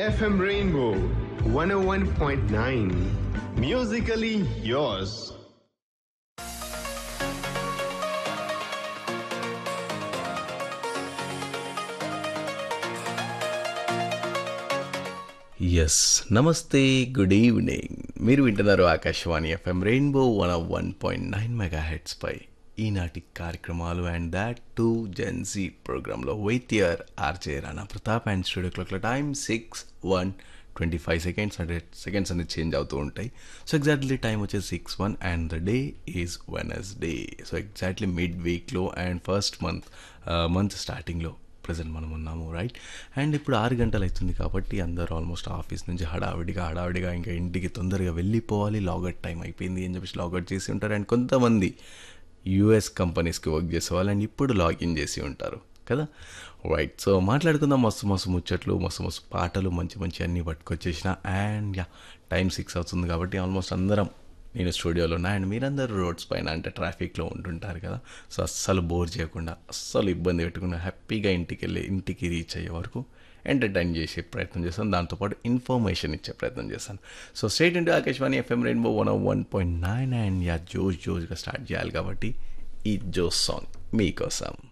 FM Rainbow 101.9. Musically yours. Yes నమస్తే good evening మీరు వింటున్నారు Akashvani FM rainbow one one point nine mega హెడ్స్పై ఈనాటి కార్యక్రమాలు అండ్ దాట్ టు జెన్సీ ప్రోగ్రాంలో with your RJ Rana Pratap and studio క్లాక్ల time six one twenty five seconds hundred seconds అనేది change అవుతూ ఉంటాయి సో ఎగ్జాక్ట్లీ టైం వచ్చేసి six one and the day is Wednesday so exactly mid వీక్లో and first month month స్టార్టింగ్లో present మనం ఉన్నాము right and ఇప్పుడు ఆరు గంటలు అవుతుంది కాబట్టి అందరూ ఆల్మోస్ట్ ఆఫీస్ నుంచి హడావిడిగా హడావిడిగా ఇంకా ఇంటికి తొందరగా వెళ్ళిపోవాలి లాగౌట్ టైం అయిపోయింది అని చెప్పేసి లాగౌట్ చేసి ఉంటారు అండ్ కొంతమంది యూఎస్ కంపెనీస్కి వర్క్ చేసే వాళ్ళు అండ్ ఇప్పుడు లాగిన్ చేసి ఉంటారు కదా రైట్ సో మాట్లాడుకుందాం మస్తు మస్తు ముచ్చట్లు మస్తు మస్తు పాటలు మంచి మంచి అన్నీ పట్టుకొచ్చేసిన అండ్ యా టైం సిక్స్ అవుతుంది కాబట్టి ఆల్మోస్ట్ అందరం నేను స్టూడియోలో ఉన్నా అండ్ మీరందరూ రోడ్స్ పైన అంటే ట్రాఫిక్లో ఉంటుంటారు కదా సో అస్సలు బోర్ చేయకుండా అస్సలు ఇబ్బంది పెట్టకుండా హ్యాపీగా ఇంటికి వెళ్ళి ఇంటికి రీచ్ అయ్యే వరకు ఎంటర్టైన్ చేసే ప్రయత్నం చేస్తాను దాంతోపాటు ఇన్ఫర్మేషన్ ఇచ్చే ప్రయత్నం చేస్తాను so stay tuned Akashvani FM rainbow one one point nine and ya జోష్ జోష్గా స్టార్ట్ చేయాలి కాబట్టి ఈ జోస్ సాంగ్ మీకోసం